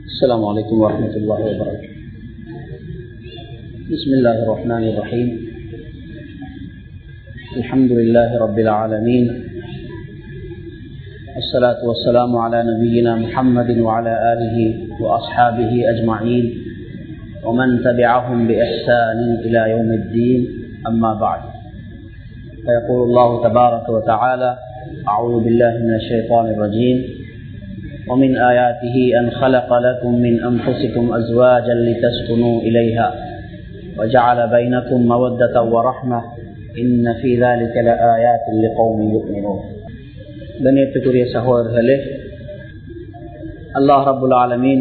السلام عليكم ورحمة الله وبركاته بسم الله الرحمن الرحيم الحمد لله رب العالمين والصلاة والسلام على نبينا محمد وعلى آله وأصحابه أجمعين ومن تبعهم بإحسان إلى يوم الدين أما بعد فيقول الله تبارك وتعالى أعوذ بالله من الشيطان الرجيم ومن آياته أن خلق لكم من أنفسكم أزواجا لتسكنوا إليها وجعل بينكم مودة ورحمة إن في ذلك لآيات لقوم يؤمنون கண்ணியத்துக்குரிய சகோதரர்களே அல்லாஹ் ரபுல் ஆலமீன்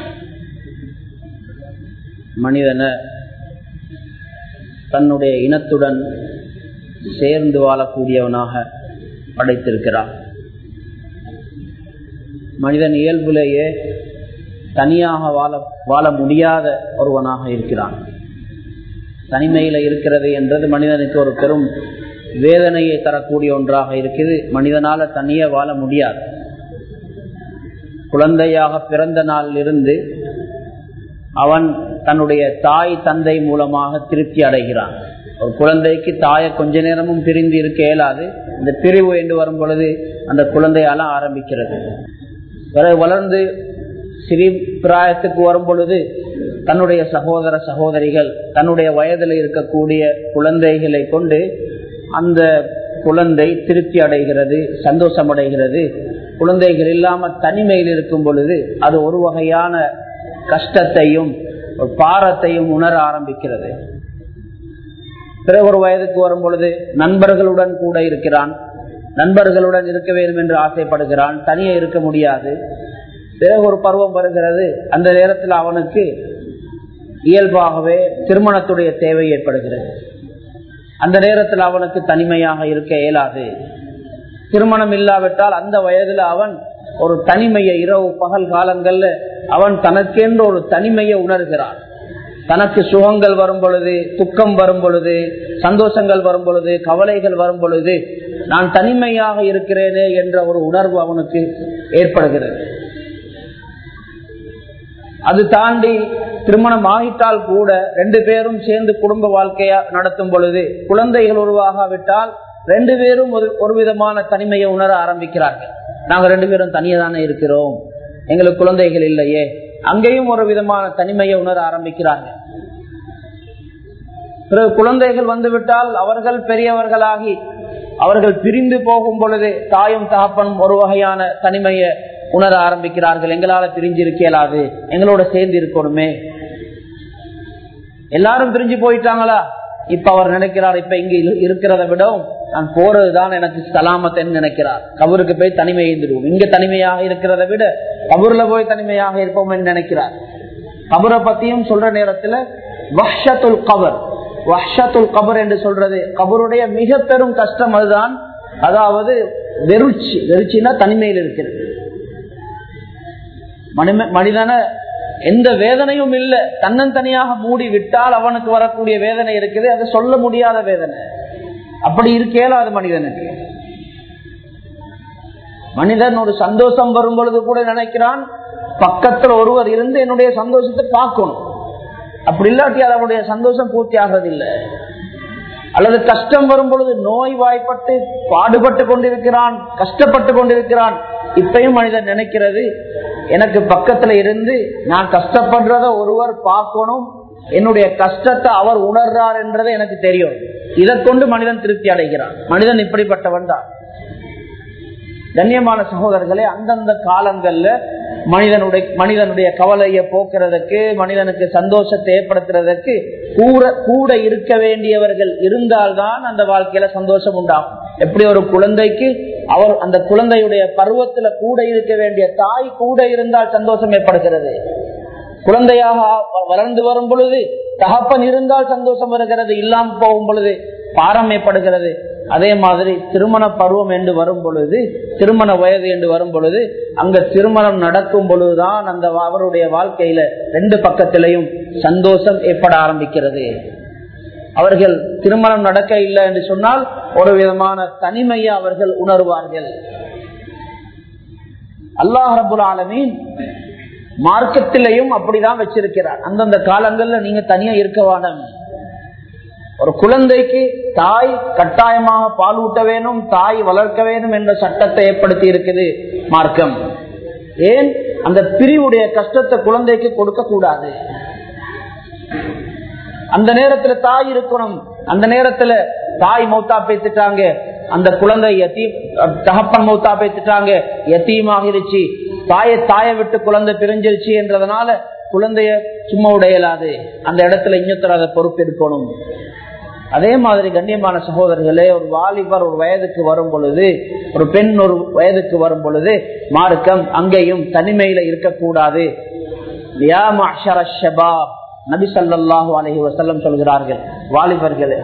மனிதனை தன்னுடைய இனத்துடன் சேர்ந்து வாழக்கூடியவனாக படைத்திருக்கிறார் மனிதன் இயல்பிலேயே தனியாக வாழ வாழ முடியாத ஒருவனாக இருக்கிறான் தனிமையில இருக்கிறது என்றது மனிதனுக்கு ஒரு பெரும் வேதனையை தரக்கூடிய ஒன்றாக இருக்குது மனிதனால தனியே வாழ முடியாது குழந்தையாக பிறந்த நாளில் இருந்து அவன் தன்னுடைய தாய் தந்தை மூலமாக திருப்தி அடைகிறான் ஒரு குழந்தைக்கு தாயை கொஞ்ச நேரமும் பிரிந்து இருக்க இயலாது இந்த பிரிவு என்று வரும் பொழுது அந்த குழந்தையால ஆரம்பிக்கிறது வளர்ந்து சிறி பிராயத்துக்கு வரும் பொழுது தன்னுடைய சகோதர சகோதரிகள் தன்னுடைய வயதில் இருக்கக்கூடிய குழந்தைகளை கொண்டு அந்த குழந்தை திருப்தி அடைகிறது சந்தோஷம் அடைகிறது குழந்தைகள் இல்லாம தனிமையில் இருக்கும் பொழுது அது ஒரு வகையான கஷ்டத்தையும் பாரத்தையும் உணர ஆரம்பிக்கிறது பிறகு ஒரு வயதுக்கு வரும் பொழுது நண்பர்களுடன் கூட இருக்கிறான் நண்பர்களுடன் இருக்க வேண்டும் என்று ஆசைப்படுகிறான் தனியே இருக்க முடியாது பிறகு ஒரு பருவம் வருகிறது அந்த நேரத்தில் அவனுக்கு இயல்பாகவே திருமணத்துடைய தேவை ஏற்படுகிறது அந்த நேரத்தில் அவனுக்கு தனிமையாக இருக்க இயலாது திருமணம் இல்லாவிட்டால் அந்த வயதுல அவன் ஒரு தனிமையை இரவு பகல் காலங்கள்ல அவன் தனக்கென்று ஒரு தனிமையை உணர்கிறான் தனக்கு சுகங்கள் வரும் பொழுது துக்கம் வரும் பொழுது சந்தோஷங்கள் வரும் பொழுது கவலைகள் வரும் பொழுது நான் தனிமையாக இருக்கிறேனே என்ற ஒரு உணர்வு அவனுக்கு ஏற்படுகிறது அது தாண்டி திருமணம் ஆகிட்டால் கூட ரெண்டு பேரும் சேர்ந்து குடும்ப வாழ்க்கையா நடத்தும் பொழுது குழந்தைகள் உருவாகாவிட்டால் ரெண்டு பேரும் ஒரு விதமான தனிமையை உணர ஆரம்பிக்கிறார்கள் நாங்க ரெண்டு பேரும் தனியே தானே இருக்கிறோம் எங்களுக்கு குழந்தைகள் இல்லையே அங்கேயும் ஒரு விதமான தனிமையை உணர ஆரம்பிக்கிறார்கள் பிறகு குழந்தைகள் வந்துவிட்டால் அவர்கள் பெரியவர்களாகி அவர்கள் பிரிந்து போகும் பொழுது தாயும் தகப்பனும் ஒரு வகையான தனிமையை உணர ஆரம்பிக்கிறார்கள் எங்களால பிரிஞ்சு இருக்கலாது எங்களோட சேர்ந்து இருக்கணுமே எல்லாரும் பிரிஞ்சு போயிட்டாங்களா இப்ப அவர் நினைக்கிறார் இப்ப இங்க இருக்கிறத விடவும் நான் போறதுதான் எனக்கு சலாமத்தன்னு நினைக்கிறார் கபருக்கு போய் தனிமை எழுந்துடுவோம் இங்க தனிமையாக இருக்கிறத விட கபூர்ல போய் தனிமையாக இருப்போம் என்று நினைக்கிறார் கபரை பத்தியும் சொல்ற நேரத்துல வஷத்துல் கபர் வஷத்துல் கபர் என்று சொல்றது கபருடைய மிக பெரும் கஷ்டம் அதுதான் அதாவது வெறுச்சி வெறுச்சினா தனிமையில் இருக்கிறது மனிதன எந்த வேதனையும் இல்லை தன்னந்தனியாக மூடி விட்டால் அவனுக்கு வரக்கூடிய வேதனை இருக்குது அதை சொல்ல முடியாத வேதனை அப்படி இருக்கேல அது மனிதனுக்கு மனிதன் ஒரு சந்தோஷம் வரும் பொழுது கூட நினைக்கிறான் பக்கத்துல ஒருவர் இருந்து என்னுடைய சந்தோஷத்தை பார்க்கணும் அப்படி இல்லாட்டி அவனுடைய சந்தோஷம் பூர்த்தி ஆகிறதில்லை அல்லது கஷ்டம் வரும் பொழுது நோய் வாய்ப்பட்டு பாடுபட்டு கொண்டிருக்கிறான் கஷ்டப்பட்டு கொண்டிருக்கிறான் இப்பயும் மனிதன் நினைக்கிறது எனக்கு பக்கத்துல இருந்து நான் கஷ்டப்படுறத ஒருவர் பார்க்கணும் என்னுடைய கஷ்டத்தை அவர் உணர்றார் என்றது எனக்கு தெரியும் இதை கொண்டு மனிதன் திருப்தி அடைகிறான் மனிதன் இப்படிப்பட்டவன் தான் கண்ணியமான சகோதரர்களே அந்தந்த காலங்கள்ல மனிதனுடைய மனிதனுடைய கவலையை போக்குறதுக்கு மனிதனுக்கு சந்தோஷத்தை ஏற்படுத்துறதுக்கு கூட கூட இருக்க வேண்டியவர்கள் இருந்தால்தான் அந்த வாழ்க்கையில சந்தோஷம் உண்டாகும் எப்படி ஒரு குழந்தைக்கு அவர் அந்த குழந்தையுடைய பருவத்துல கூட இருக்க வேண்டிய தாய் கூட இருந்தால் சந்தோஷம் ஏற்படுகிறது குழந்தையாக வளர்ந்து வரும் பொழுது தகப்பன் இருந்தால் சந்தோஷம் வருகிறது இல்லாமல் போகும் பொழுது பாரம் ஏற்படுகிறது அதே மாதிரி திருமண பருவம் என்று வரும் பொழுது திருமண வயது என்று வரும் பொழுது அங்க திருமணம் நடக்கும் பொழுதுதான் அந்த அவருடைய வாழ்க்கையில ரெண்டு பக்கத்திலையும் சந்தோஷம் ஏற்பட ஆரம்பிக்கிறது அவர்கள் திருமணம் நடக்க இல்லை என்று சொன்னால் ஒரு விதமான தனிமையை அவர்கள் உணர்வார்கள் அல்லாஹ் ரபுல் ஆலமீன் மார்க்கத்திலையும் அப்படிதான் வச்சிருக்கிறார் அந்தந்த காலங்கள்ல நீங்க தனியா இருக்க வேண்டாம் ஒரு குழந்தைக்கு தாய் கட்டாயமாக பால் ஊட்ட வேணும் தாய் வளர்க்க வேணும் என்ற சட்டத்தை ஏற்படுத்தி இருக்குது மார்க்கம் ஏன் அந்த பிரிவுடைய கஷ்டத்தை குழந்தைக்கு கொடுக்க கூடாது அந்த நேரத்துல தாய் இருக்கணும் அந்த நேரத்துல தாய் மௌத்தா பேத்துட்டாங்க அந்த குழந்தை எத்தீ தகப்பன் மௌத்தா பேத்துட்டாங்க எத்தீமாக இருச்சு தாயை தாயை விட்டு குழந்தை பிரிஞ்சிருச்சு என்றதுனால குழந்தைய சும்மா உடையலாது அந்த இடத்துல இன்னொருத்தர் அதை பொறுப்பு இருக்கணும் அதே மாதிரி கண்ணியமான சகோதரர்களே ஒரு வாலிபர் ஒரு வயதுக்கு வரும் பொழுது ஒரு பெண் ஒரு வயதுக்கு வரும் பொழுது மார்க்கம் அங்கேயும் தனிமையில இருக்கக்கூடாது நபி சல்லாஹு அலஹி வசல்லம் சொல்கிறார்கள் வாலிபர்களே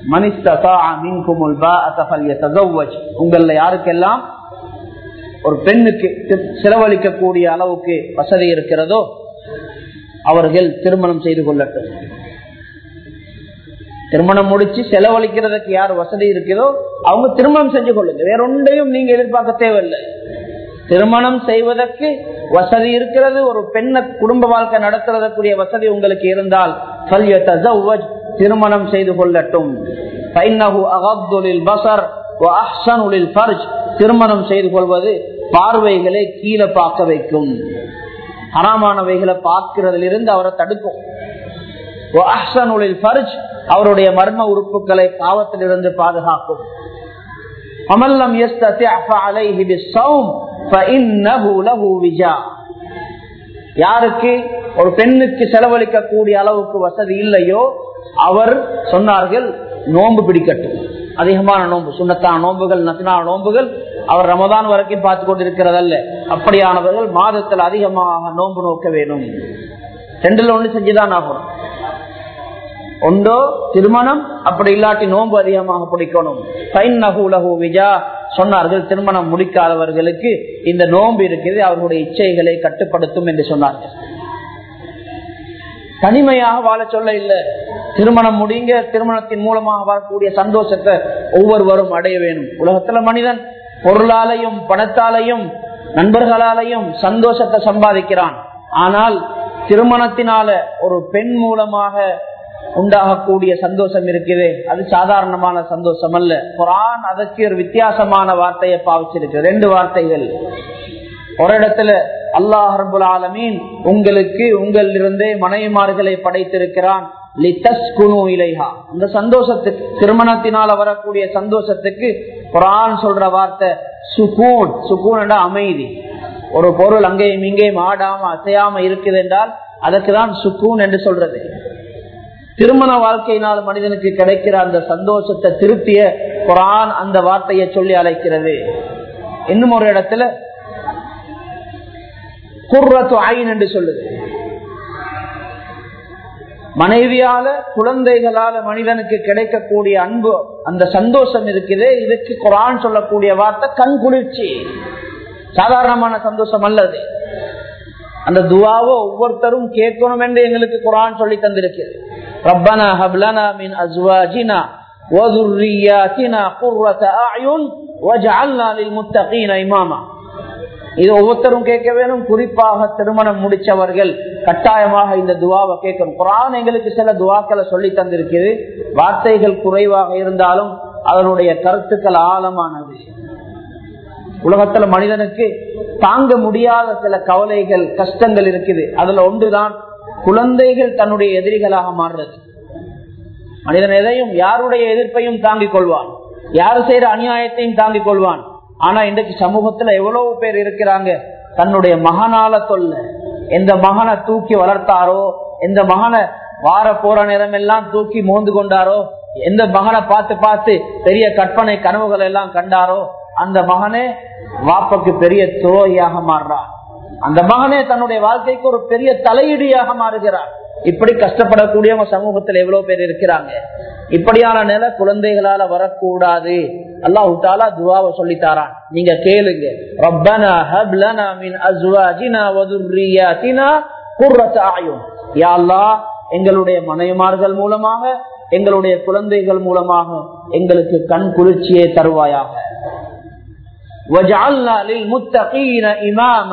உங்கள யாருக்கெல்லாம் ஒரு பெண்ணுக்கு செலவழிக்கக்கூடிய அளவுக்கு வசதி இருக்கிறதோ அவர்கள் திருமணம் செய்து கொள்ளட்டும் திருமணம் முடிச்சு செலவழிக்கிறதுக்கு யார் வசதி இருக்கிறதோ அவங்க திருமணம் செஞ்சு கொள்ளுங்க வேற ஒன்றையும் நீங்க எதிர்பார்க்க தேவையில்லை திருமணம் செய்வதற்கு வசதி இருக்கிறது ஒரு பெண்ணை குடும்ப வாழ்க்கை நடத்துறதுக்குரிய வசதி உங்களுக்கு இருந்தால் திருமணம் செய்து கொள்ளட்டும் திருமணம் செய்து கொள்வது பார்வைகளை கீழே பார்க்க வைக்கும் ஹராமானவைகளை பார்க்கிறதிலிருந்து அவரை தடுக்கும் அவருடைய மர்ம உறுப்புகளை பாவத்திலிருந்து பாதுகாக்கும் அமல்லம் யாருக்கு ஒரு பெண்ணுக்கு செலவழிக்கக்கூடிய அளவுக்கு வசதி இல்லையோ அவர் சொன்னார்கள் நோன்பு பிடிக்கட்டும் அதிகமான நோன்பு சுண்ணத்தான நோன்புகள் நசினான நோன்புகள் அவர் ரமதான் வரைக்கும் பார்த்து கொண்டிருக்கிறதல்ல அப்படியானவர்கள் மாதத்தில் அதிகமாக நோன்பு நோக்க வேணும் ரெண்டுல ஒண்ணு செஞ்சுதான் ஆகணும் ஒன்றோ திருமணம் அப்படி இல்லாட்டி நோன்பு அதிகமாக பிடிக்கணும் விஜா சொன்னார்கள் திருமணம் முடிக்காதவர்களுக்கு இந்த நோன்பு இருக்குது அவர்களுடைய இச்சைகளை கட்டுப்படுத்தும் என்று சொன்னார்கள் தனிமையாக வாழ சொல்ல இல்ல திருமணம் முடிங்க திருமணத்தின் மூலமாக வரக்கூடிய சந்தோஷத்தை ஒவ்வொருவரும் அடைய வேணும் உலகத்துல மனிதன் பொருளாலையும் பணத்தாலையும் நண்பர்களாலையும் சந்தோஷத்தை சம்பாதிக்கிறான் ஆனால் திருமணத்தினால ஒரு பெண் மூலமாக உண்டாகக்கூடிய சந்தோஷம் இருக்குது அது சாதாரணமான சந்தோஷம் அல்ல குரான் அதற்கு ஒரு வித்தியாசமான வார்த்தையை பாவிச்சிருக்கு ரெண்டு வார்த்தைகள் ஒரு இடத்துல அல்லாஹ் ரபுல் ஆலமீன் உங்களுக்கு உங்களிலிருந்தே மனைவிமார்களை படைத்திருக்கிறான் இந்த சந்தோஷத்துக்கு திருமணத்தினால வரக்கூடிய சந்தோஷத்துக்கு குரான் சொல்ற வார்த்தை சுகூன் சுகூன் அமைதி ஒரு பொருள் அங்கேயும் இங்கேயும் ஆடாம அசையாம இருக்குது என்றால் அதற்கு தான் சுக்கூன் என்று சொல்றது திருமண வாழ்க்கையினால் மனிதனுக்கு கிடைக்கிற அந்த சந்தோஷத்தை திருப்திய குரான் அந்த வார்த்தையை சொல்லி அழைக்கிறது இன்னும் ஒரு இடத்துல குர்ரத்து ஆயின் என்று சொல்லுது மனைவியால குழந்தைகளால மனிதனுக்கு கிடைக்கக்கூடிய அன்பு அந்த சந்தோஷம் இருக்குது இதுக்கு குரான் சொல்லக்கூடிய வார்த்தை கண் குளிர்ச்சி சாதாரணமான சந்தோஷம் அல்லது அந்த துவாவை ஒவ்வொருத்தரும் கேட்கணும் என்று எங்களுக்கு குரான் சொல்லி தந்திருக்கிறது ரப்பனா ஹப்லனா மின் அஸ்வாஜினா وذرياتنا قرة أعين واجعلنا للمتقين إماما இது ஒவ்வொருத்தரும் கேட்க வேணும் குறிப்பாக திருமணம் முடிச்சவர்கள் கட்டாயமாக இந்த துவாவை கேட்கணும் குரான் எங்களுக்கு சில துவாக்களை சொல்லி தந்திருக்கிறது வார்த்தைகள் குறைவாக இருந்தாலும் அதனுடைய கருத்துக்கள் ஆழமானது உலகத்துல மனிதனுக்கு தாங்க முடியாத சில கவலைகள் கஷ்டங்கள் இருக்குது அதுல ஒன்றுதான் குழந்தைகள் தன்னுடைய எதிரிகளாக மாறுறது மனிதன் எதையும் யாருடைய எதிர்ப்பையும் தாங்கிக் கொள்வான் யாரு செய்யற அநியாயத்தையும் தாங்கிக் கொள்வான் ஆனா இன்றைக்கு சமூகத்துல எவ்வளவு பேர் இருக்கிறாங்க தன்னுடைய மகனால தொல்ல எந்த மகனை தூக்கி வளர்த்தாரோ எந்த மகனை வார போற நேரம் எல்லாம் தூக்கி மோந்து கொண்டாரோ எந்த மகனை பார்த்து பார்த்து பெரிய கற்பனை கனவுகள் எல்லாம் கண்டாரோ அந்த மகனே வாப்பக்கு பெரிய துரோகியாக மாறுறார் அந்த மகனே தன்னுடைய வாழ்க்கைக்கு ஒரு பெரிய தலையீடியாக மாறுகிறார் இப்படி கஷ்டப்படக்கூடியவங்க சமூகத்தில் எவ்வளவு பேர் இருக்கிறாங்க இப்படியான நிலை குழந்தைகளால வரக்கூடாது அல்லாஹு தாலா துவாவை சொல்லித்தாரான் நீங்க கேளுங்க ரப்பனா ஹப்லனா மின் அஸ்வாஜினா வதுர்ரியாத்தினா குர்ரத அயுன் யா அல்லாஹ் எங்களுடைய மனைவிமார்கள் மூலமாக எங்களுடைய குழந்தைகள் மூலமாக எங்களுக்கு கண் குளிர்ச்சியை தருவாயாக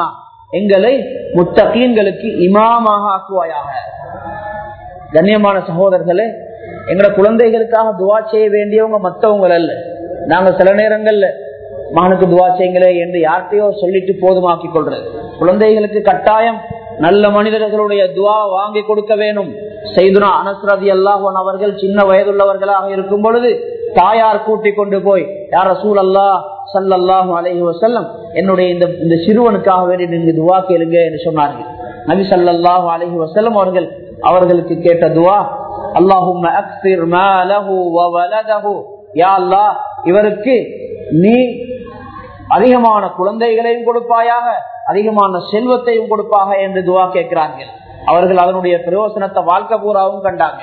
எங்களை முத்தகீன்களுக்கு இமாமாக ஆக்குவாயாக கண்ணியமான சகோதரர்களே எங்களோட குழந்தைகளுக்காக துவா செய்ய வேண்டியவங்க மத்தவங்க அல்ல நாங்க சில நேரங்கள்ல மகனுக்கு துவா செய்யுங்களே என்று யார்கிட்டயோ சொல்லிட்டு போதுமாக்கி கொள்றது குழந்தைகளுக்கு கட்டாயம் நல்ல மனிதர்களுடைய துவா வாங்கி கொடுக்க வேணும் செய்துனா அனஸ்ரதி அல்லாஹன் அவர்கள் சின்ன வயதுள்ளவர்களாக இருக்கும் பொழுது தாயார் கூட்டி கொண்டு போய் யார சூழ் அல்லா சல்லாஹு அலஹி வசல்லம் என்னுடைய இந்த இந்த சிறுவனுக்காக வேண்டி நீங்க துவா கேளுங்க என்று சொன்னார்கள் நபி சல்லாஹு அலஹி வசல்லம் அவர்கள் அவர்களுக்கு கேட்ட துவா அல்லாஹும் இவருக்கு நீ அதிகமான குழந்தைகளையும் கொடுப்பாயாக அதிகமான செல்வத்தையும் கொடுப்பாக என்று துவா கேட்கிறார்கள் அவர்கள் அதனுடைய பிரயோசனத்தை வாழ்க்கை பூராவும் கண்டாங்க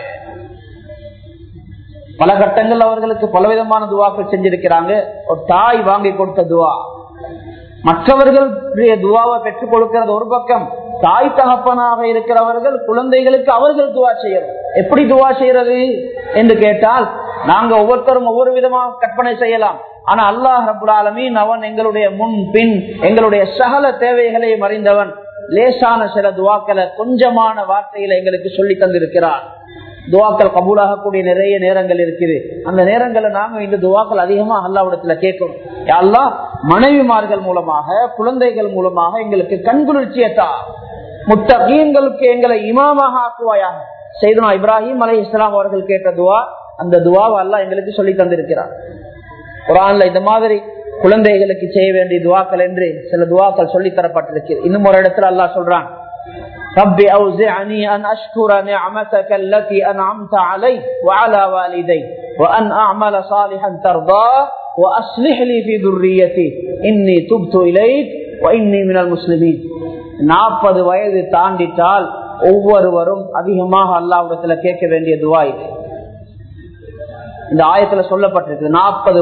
பல கட்டங்கள் அவர்களுக்கு பலவிதமான துவாக்கள் செஞ்சிருக்கிறாங்க ஒரு தாய் வாங்கி கொடுத்த துவா மற்றவர்கள் துவாவை பெற்றுக் கொடுக்கிறது ஒரு பக்கம் தாய் தகப்பனாக இருக்கிறவர்கள் குழந்தைகளுக்கு அவர்கள் துவா செய்யணும் எப்படி துவா செய்யறது என்று கேட்டால் நாங்க ஒவ்வொருத்தரும் ஒவ்வொரு விதமாக கற்பனை செய்யலாம் ஆனா அல்லாஹ் ரபுல்லாலமீன் அவன் எங்களுடைய முன் பின் எங்களுடைய சகல தேவைகளையும் அறிந்தவன் லேசான சில துவாக்களை கொஞ்சமான வார்த்தையில எங்களுக்கு சொல்லி தந்திருக்கிறான் துவாக்கள் கபூலாகக்கூடிய நிறைய நேரங்கள் இருக்குது அந்த நேரங்களை நாங்க இந்த துவாக்கள் அதிகமா அல்லாவிடத்துல கேட்கணும் அல்லா மனைவிமார்கள் மூலமாக குழந்தைகள் மூலமாக எங்களுக்கு கண்குளிர்ச்சியத்தா முத்தகீன்களுக்கு எங்களை இமாமாக ஆக்குவாயாக செய்தனா இப்ராஹிம் அலை இஸ்லாம் அவர்கள் கேட்ட துவா அந்த துவாவை அல்லா எங்களுக்கு சொல்லி தந்திருக்கிறார் குரான்ல இந்த மாதிரி குழந்தைகளுக்கு செய்ய வேண்டிய துவாக்கள் என்று சில துவாக்கள் சொல்லி தரப்பட்டிருக்கு இன்னும் ஒரு இடத்துல அல்லா சொல்றான் رب أوزعني أن أشكر نعمتك التي أنعمت علي وعلى والدي وأن أعمل صالحا ترضاه وأصلح لي في ذريتي إني تبت إليك وإني من المسلمين நாற்பது வயது தாண்டிட்டால் ஒவ்வொருவரும் அதிகமாக அல்லாவிடத்துல கேட்க வேண்டிய துவா இது இந்த ஆயத்துல சொல்லப்பட்டிருக்கு நாற்பது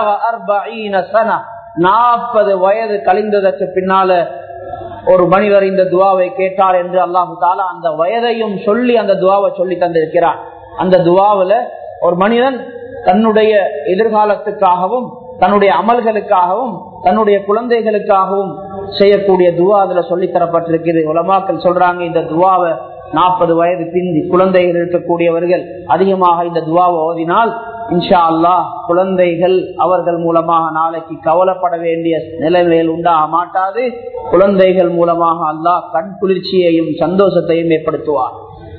நாற்பது வயது கழிந்ததற்கு பின்னால ஒரு மனிதர் இந்த துவாவை கேட்டார் என்று அல்லாஹு தாலா அந்த வயதையும் சொல்லி அந்த துவாவை சொல்லி தந்திருக்கிறார் அந்த துவாவில ஒரு மனிதன் தன்னுடைய எதிர்காலத்துக்காகவும் தன்னுடைய அமல்களுக்காகவும் தன்னுடைய குழந்தைகளுக்காகவும் செய்யக்கூடிய துவா அதுல சொல்லி தரப்பட்டிருக்கிறது உலமாக்கள் சொல்றாங்க இந்த துவாவை நாற்பது வயது பிந்தி குழந்தைகள் இருக்கக்கூடியவர்கள் அதிகமாக இந்த துவாவை ஓதினால் இன்ஷா அல்லாஹ் குழந்தைகள் அவர்கள் மூலமாக நாளைக்கு கவலைப்பட வேண்டிய நிலைமைகள் உண்டாக மாட்டாது குழந்தைகள் மூலமாக அல்லாஹ் கண் குளிர்ச்சியையும் சந்தோஷத்தையும் ஏற்படுத்துவார்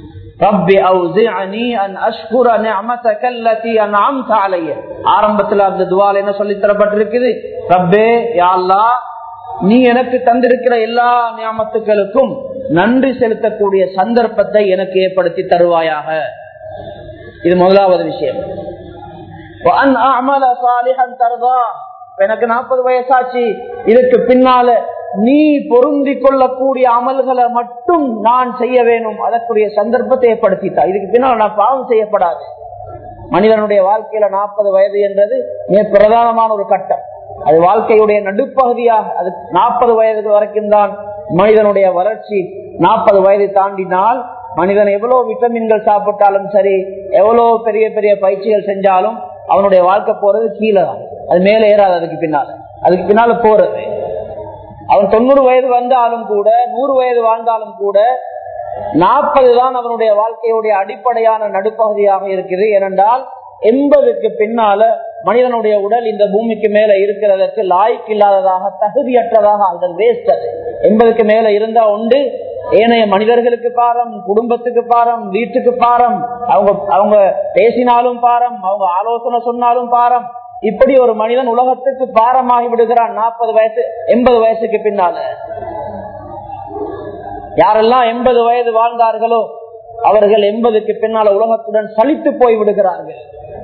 ஆரம்பத்தில் அந்த துவால் என்ன சொல்லி தரப்பட்டிருக்குது ரப்பே யாழ்லா நீ எனக்கு தந்திருக்கிற எல்லா நியமத்துக்களுக்கும் நன்றி செலுத்தக்கூடிய சந்தர்ப்பத்தை எனக்கு ஏற்படுத்தி தருவாயாக இது முதலாவது விஷயம் எனக்கு நாற்பது வயசாச்சு இதுக்கு பின்னால நீ பொருந்தி கொள்ளக்கூடிய அமல்களை மட்டும் நான் செய்ய வேணும் அதற்குரிய சந்தர்ப்பத்தை ஏற்படுத்தித்தா இதுக்கு பின்னால் நான் பாவம் செய்யப்படாது மனிதனுடைய வாழ்க்கையில நாற்பது வயது என்றது மிக பிரதானமான ஒரு கட்டம் அது வாழ்க்கையுடைய நடுப்பகுதியாக அது நாற்பது வயது வரைக்கும் தான் மனிதனுடைய வளர்ச்சி நாற்பது வயது தாண்டினால் மனிதன் எவ்வளவு விட்டமின்கள் சாப்பிட்டாலும் சரி எவ்வளவு பெரிய பெரிய பயிற்சிகள் செஞ்சாலும் அவனுடைய வாழ்க்கை போறது கீழே தான் அது மேலே ஏறாது அதுக்கு பின்னால அதுக்கு பின்னால போறது அவன் தொண்ணூறு வயது வந்தாலும் கூட நூறு வயது வாழ்ந்தாலும் கூட நாற்பது தான் அவனுடைய வாழ்க்கையுடைய அடிப்படையான நடுப்பகுதியாக இருக்குது ஏனென்றால் எண்பதுக்கு பின்னால மனிதனுடைய உடல் இந்த பூமிக்கு மேல இருக்கிறதற்கு லாய்க்கு இல்லாததாக தகுதியற்றதாக அது வேஸ்ட் அது எண்பதுக்கு மேல இருந்தா உண்டு ஏனைய மனிதர்களுக்கு பாரம் குடும்பத்துக்கு பாரம் வீட்டுக்கு பாரம் அவங்க அவங்க பேசினாலும் பாரம் அவங்க ஆலோசனை சொன்னாலும் பாரம் இப்படி ஒரு மனிதன் உலகத்துக்கு பாரமாகி விடுகிறான் நாற்பது வயசு எண்பது வயசுக்கு பின்னால யாரெல்லாம் எண்பது வயது வாழ்ந்தார்களோ அவர்கள் எண்பதுக்கு பின்னால உலகத்துடன் சலித்து போய் விடுகிறார்கள்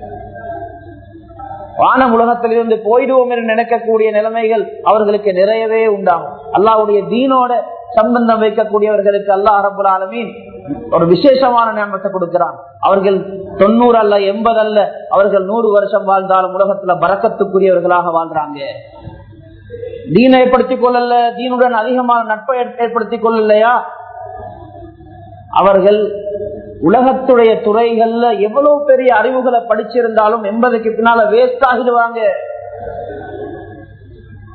வானம் உலகத்திலிருந்து போயிடுவோம் என்று நினைக்கக்கூடிய நிலைமைகள் அவர்களுக்கு நிறையவே உண்டாகும் அல்லாவுடைய தீனோட சம்பந்தம் வைக்கக்கூடியவர்களுக்கு அல்லாஹ் ரபுல் ஆலமீன் ஒரு விசேஷமான நியமத்தை கொடுக்கிறான் அவர்கள் தொண்ணூறு அல்ல எண்பது அல்ல அவர்கள் நூறு வருஷம் வாழ்ந்தாலும் உலகத்துல பறக்கத்துக்குரியவர்களாக வாழ்றாங்க தீனை ஏற்படுத்திக் கொள்ளல தீனுடன் அதிகமான நட்பை ஏற்படுத்திக் கொள்ளலையா அவர்கள் உலகத்துடைய துறைகள்ல எவ்வளவு பெரிய அறிவுகளை படிச்சிருந்தாலும் எண்பதுக்கு பின்னால வேஸ்ட் ஆகிடுவாங்க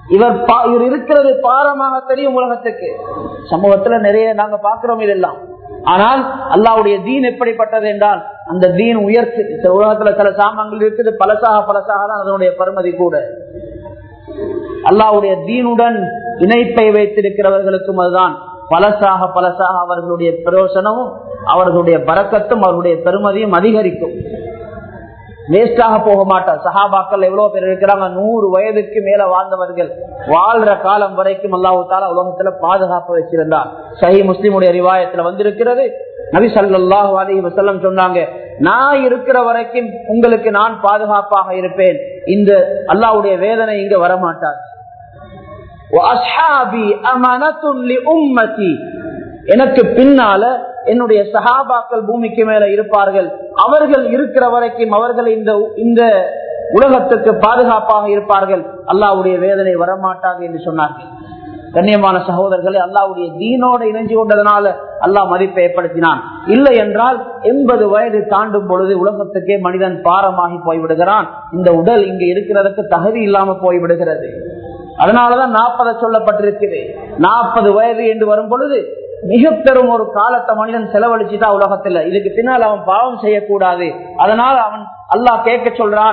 இவர் பா- இவர் இருக்கிறது பாரமாக தெரியும் உலகத்துக்கு சமூகத்துல நிறைய நாங்க பாக்குறோம் இதெல்லாம் ஆனால் அல்லாவுடைய தீன் எப்படிப்பட்டது என்றால் அந்த தீன் உயர்த்து இந்த உலகத்துல சில சாமான்கள் இருக்குது பலசாக பலசாக தான் அதனுடைய பருமதி கூட அல்லாவுடைய தீனுடன் இணைப்பை வைத்திருக்கிறவர்களுக்கும் அதுதான் பலசாக பலசாக அவர்களுடைய பிரயோசனமும் அவர்களுடைய பறக்கத்தும் அவர்களுடைய பெருமதியும் அதிகரிக்கும் வேஸ்டாக போக மாட்டார் சஹாபாக்கள் எவ்வளவு பேர் இருக்கிறாங்க நூறு வயதுக்கு மேல வாழ்ந்தவர்கள் வாழ்ற காலம் வரைக்கும் அல்லாஹு தாலா உலகத்துல பாதுகாப்பு வச்சிருந்தார் சஹி முஸ்லிமுடைய ரிவாயத்துல வந்திருக்கிறது நபி ஸல்லல்லாஹு அலைஹி வஸல்லம் சொன்னாங்க நான் இருக்கிற வரைக்கும் உங்களுக்கு நான் பாதுகாப்பாக இருப்பேன் இந்த அல்லாஹ்வுடைய வேதனை இங்க வரமாட்டார் وَأَصْحَابِي أَمَانَةٌ لِأُمَّتِي. எனக்கு பின்னால என்னுடைய சஹாபாக்கள் பூமிக்கு மேல இருப்பார்கள் அவர்கள் இருக்கிற வரைக்கும் அவர்கள் இந்த இந்த உலகத்துக்கு பாதுகாப்பாக இருப்பார்கள் அல்லாவுடைய வேதனை வரமாட்டாங்க என்று சொன்னார்கள் கண்ணியமான சகோதரர்களே அல்லாவுடைய தீனோட இணைஞ்சு கொண்டதனால அல்லாஹ் மதிப்பை ஏற்படுத்தினான் இல்லை என்றால் எண்பது வயது தாண்டும் பொழுது உலகத்துக்கே மனிதன் பாரமாகி போய்விடுகிறான் இந்த உடல் இங்கு இருக்கிறதுக்கு தகுதி இல்லாம போய்விடுகிறது அதனாலதான் நாற்பது சொல்லப்பட்டிருக்குது நாற்பது வயது என்று வரும் பொழுது மிக பெரும் ஒரு காலத்தை மனிதன் செலவழிச்சுதான் உலகத்துல இதுக்கு பின்னால் அவன் பாவம் செய்யக்கூடாது அதனால அவன் அல்லாஹ் கேட்க சொல்றான்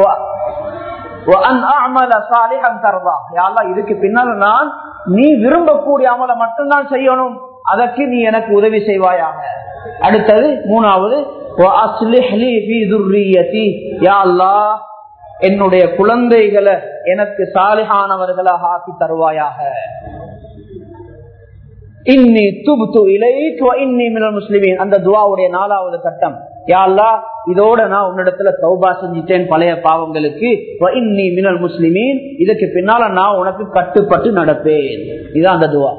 "வஅன் அஅமல சாலிஹன் தர்தா." யா அல்லாஹ், இதுக்கு பின்னால் நான் நீ விரும்பக்கூடிய அமலை மட்டும்தான் செய்யணும் அதற்கு நீ எனக்கு உதவி செய்வாயாக அடுத்தது மூணாவது "வஅஸ்லிஹ் லீ ஃபீ துர்ரிய்யதி." யா அல்லாஹ், என்னுடைய குழந்தைகளை எனக்கு சாலிஹானவர்களாக ஆக்கி தருவாயாக இன்னி துபுத்து இலைக்கு வ இன்னி மினல் முஸ்லிமீன் அந்த துவாவுடைய நாலாவது கட்டம் யா அல்லாஹ் இதோட நான் உன்னிடத்துல தௌபா செஞ்சிட்டேன் பழைய பாவங்களுக்கு வ இன்னி மினல் முஸ்லிமீன் இதுக்கு பின்னால நான் உனக்கு கட்டுப்பட்டு நடப்பேன் இதுதான் அந்த துவா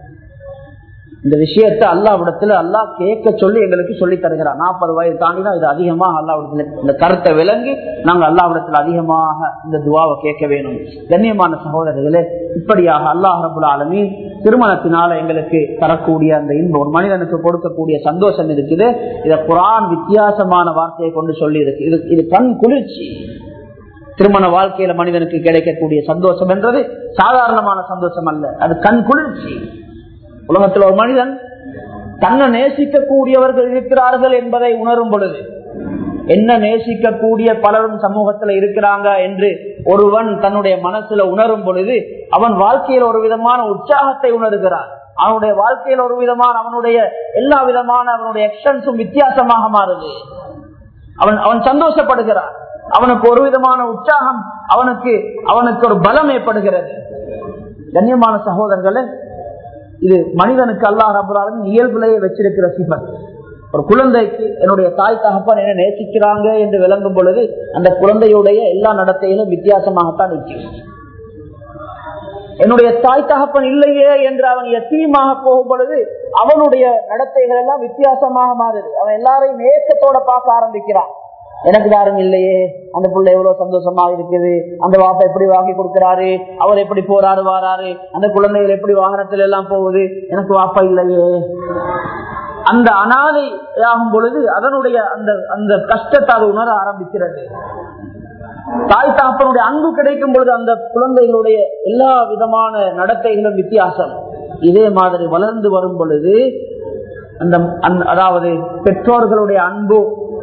இந்த விஷயத்தை அல்லாவிடத்துல அல்லாஹ் கேட்க சொல்லி எங்களுக்கு சொல்லி தருகிறார் நாற்பது வயது தாண்டினா இது அதிகமாக அல்லாவிடத்துல இந்த கருத்தை விளங்கி நாங்க அல்லாவிடத்துல அதிகமாக இந்த துவாவை கேட்க வேணும் கண்ணியமான சகோதரர்களே இப்படியாக அல்லாஹ் ரபுல் ஆலமீன் திருமணத்தினால எங்களுக்கு தரக்கூடிய அந்த இன்பம் ஒரு மனிதனுக்கு கொடுக்கக்கூடிய சந்தோஷம் இருக்குது இத குரான் வித்தியாசமான வார்த்தையை கொண்டு சொல்லி இருக்கு இது இது கண் குளிர்ச்சி திருமண வாழ்க்கையில மனிதனுக்கு கிடைக்கக்கூடிய சந்தோஷம் என்றது சாதாரணமான சந்தோஷம் அல்ல அது கண் குளிர்ச்சி உலகத்தில் ஒரு மனிதன் தன்னை நேசிக்கக்கூடியவர்கள் இருக்கிறார்கள் என்பதை உணரும் பொழுது என்ன நேசிக்கக்கூடிய பலரும் சமூகத்துல இருக்கிறாங்க என்று ஒருவன் தன்னுடைய மனசுல உணரும் பொழுது அவன் வாழ்க்கையில் ஒரு விதமான உற்சாகத்தை உணர்கிறான் அவனுடைய வாழ்க்கையில் ஒரு விதமான அவனுடைய எல்லா விதமான அவனுடைய எக்ஷன்ஸும் வித்தியாசமாக மாறுது அவன் அவன் சந்தோஷப்படுகிறான் அவனுக்கு ஒரு விதமான உற்சாகம் அவனுக்கு அவனுக்கு ஒரு பலம் ஏற்படுகிறது கண்ணியமான சகோதரர்களே இது மனிதனுக்கு அல்லாஹ் ரபுல்லாலும் இயல்புலையே வச்சிருக்கிற சிபன் ஒரு குழந்தைக்கு என்னுடைய தாய் தகப்பன் என்ன நேசிக்கிறாங்க என்று விளங்கும் பொழுது அந்த குழந்தையுடைய எல்லா நடத்தையிலும் வித்தியாசமாகத்தான் நிற்கும் என்னுடைய தாய் தகப்பன் இல்லையே என்று அவன் எத்தீமாக போகும் பொழுது அவனுடைய நடத்தைகள் எல்லாம் வித்தியாசமாக மாறுது அவன் எல்லாரையும் நேசத்தோட பார்க்க ஆரம்பிக்கிறான் எனக்கு யாரும் இல்லையே அந்த பிள்ளை எவ்வளவு சந்தோஷமா இருக்குது அந்த வாப்பை எப்படி வாங்கி கொடுக்கிறாரு அவர் எப்படி போறாரு வாராரு அந்த குழந்தைகள் எப்படி வாகனத்துல எல்லாம் போகுது எனக்கு வாப்பா இல்லையே அந்த அனாதை ஆகும் பொழுது அதனுடைய அந்த அந்த கஷ்டத்தை அது உணர ஆரம்பிக்கிறது தாய் தாப்பனுடைய அன்பு கிடைக்கும் பொழுது அந்த குழந்தைகளுடைய எல்லா விதமான நடத்தைகளும் வித்தியாசம் இதே மாதிரி வளர்ந்து வரும் பொழுது அந்த அந்த- அதாவது பெற்றோர்களுடைய அன்பு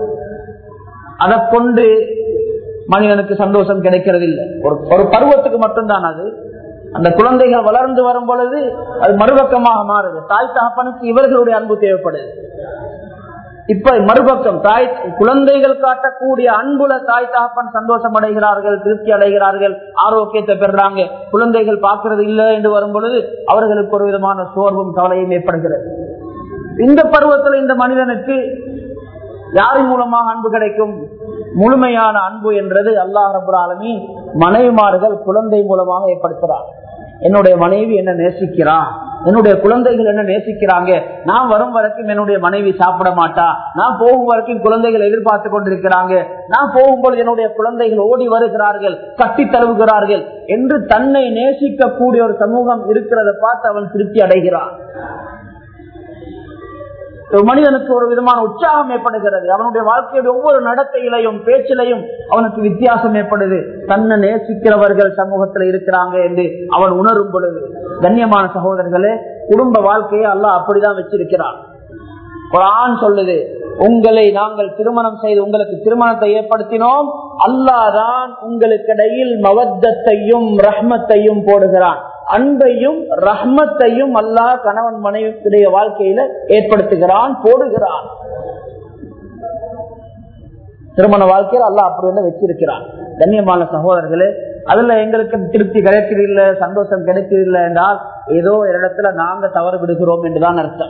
அதை கொண்டு மனிதனுக்கு சந்தோஷம் கிடைக்கிறது இல்லை ஒரு ஒரு பருவத்துக்கு மட்டும்தான் அது அந்த குழந்தைகள் வளர்ந்து வரும் பொழுது அது மறுபக்கமாக மாறுது தாய் தகப்பனுக்கு இவர்களுடைய அன்பு தேவைப்படுது இப்ப மறுபக்கம் தாய் குழந்தைகள் காட்டக்கூடிய அன்புல தாய் தகப்பன் சந்தோஷம் அடைகிறார்கள் திருப்தி அடைகிறார்கள் ஆரோக்கியத்தை பெறுறாங்க குழந்தைகள் பார்க்கறது இல்லை என்று வரும் பொழுது அவர்களுக்கு ஒரு விதமான சோர்வும் கவலையும் ஏற்படுகிறது இந்த பருவத்தில் இந்த மனிதனுக்கு யாரின் மூலமாக அன்பு கிடைக்கும் முழுமையான அன்பு என்றது அல்லாஹ் ரபுல் ஆலமி மனைவிமார்கள் குழந்தை மூலமாக ஏற்படுத்துறார் என்னுடைய மனைவி என்ன நேசிக்கிறா என்னுடைய குழந்தைகள் என்ன நேசிக்கிறாங்க நான் வரும் வரைக்கும் என்னுடைய மனைவி சாப்பிட மாட்டா நான் போகும் வரைக்கும் குழந்தைகள் எதிர்பார்த்து கொண்டிருக்கிறாங்க நான் போகும்போது என்னுடைய குழந்தைகள் ஓடி வருகிறார்கள் கட்டி தழுவுகிறார்கள் என்று தன்னை நேசிக்கக்கூடிய ஒரு சமூகம் இருக்கிறத பார்த்து அவன் திருப்தி அடைகிறான் ஒரு மனிதனுக்கு ஒரு விதமான உற்சாகம் ஏற்படுகிறது அவனுடைய வாழ்க்கையுடைய ஒவ்வொரு நடத்தையிலையும் பேச்சிலையும் அவனுக்கு வித்தியாசம் ஏற்படுது தன்னை நேசிக்கிறவர்கள் சமூகத்தில் இருக்கிறாங்க என்று அவன் உணரும் பொழுது கண்ணியமான சகோதரர்களே குடும்ப வாழ்க்கையை அல்லாஹ் அப்படிதான் வச்சிருக்கிறான் குரான் சொல்லுது உங்களை நாங்கள் திருமணம் செய்து உங்களுக்கு திருமணத்தை ஏற்படுத்தினோம் அல்லாதான் உங்களுக்கு இடையில் மவத்தத்தையும் ரஹ்மத்தையும் போடுகிறான் அன்பையும் ரஹ்மத்தையும் அல்லாஹ் கணவன் மனைவியுடைய வாழ்க்கையில ஏற்படுத்துகிறான் போடுகிறான் திருமண வாழ்க்கையில் அல்லாஹ் அப்படி வந்து வச்சிருக்கிறான் கண்ணியமான சகோதரர்களே அதுல எங்களுக்கு திருப்தி கிடைக்கிறதில்ல சந்தோஷம் கிடைக்கிறதில்லை என்றால் ஏதோ ஒரு இடத்துல நாங்க தவறு விடுகிறோம் என்றுதான் அர்த்தம்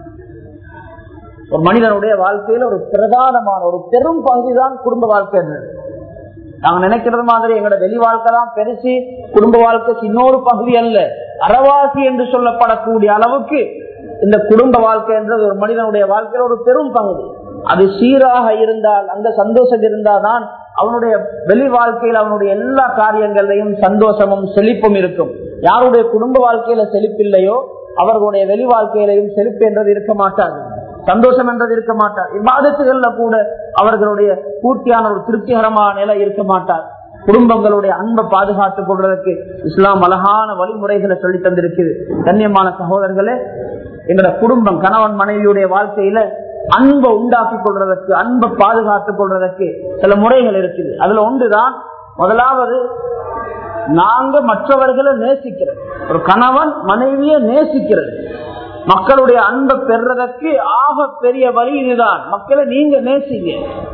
ஒரு மனிதனுடைய வாழ்க்கையில ஒரு பிரதானமான ஒரு பெரும் பகுதி தான் குடும்ப வாழ்க்கை நாங்க நினைக்கிறது மாதிரி எங்களோட வெளி வாழ்க்கை தான் பெருசு குடும்ப வாழ்க்கைக்கு இன்னொரு பகுதி அல்ல அறவாசி என்று சொல்லப்படக்கூடிய அளவுக்கு இந்த குடும்ப வாழ்க்கை என்றது ஒரு மனிதனுடைய வாழ்க்கையில ஒரு பெரும் பகுதி அது சீராக இருந்தால் அந்த சந்தோஷம் இருந்தால்தான் அவனுடைய வெளி வாழ்க்கையில் அவனுடைய எல்லா காரியங்களையும் சந்தோஷமும் செழிப்பும் இருக்கும் யாருடைய குடும்ப வாழ்க்கையில செழிப்பில்லையோ அவர்களுடைய வெளி வாழ்க்கையிலையும் செழிப்பு என்றது இருக்க மாட்டாது சந்தோஷம் என்றது இருக்க மாட்டார் இவ்வாதத்துகள்ல கூட அவர்களுடைய பூர்த்தியான ஒரு திருப்திகரமான நிலை இருக்க மாட்டார் குடும்பங்களுடைய அன்பை பாதுகாத்துக் கொள்வதற்கு இஸ்லாம் அழகான வழிமுறைகளை சொல்லி தந்திருக்குது கண்ணியமான சகோதரர்களே எங்களோட குடும்பம் கணவன் மனைவியுடைய வாழ்க்கையில அன்பை உண்டாக்கி கொள்றதற்கு அன்பை பாதுகாத்துக் கொள்றதற்கு சில முறைகள் இருக்குது அதுல ஒன்றுதான் முதலாவது நாங்க மற்றவர்களை நேசிக்கிறது ஒரு கணவன் மனைவியை நேசிக்கிறது மக்களுடைய அன்பை பெறுறதற்கு ஆக பெரிய வழி இதுதான் மக்களை நீங்க நேசிங்க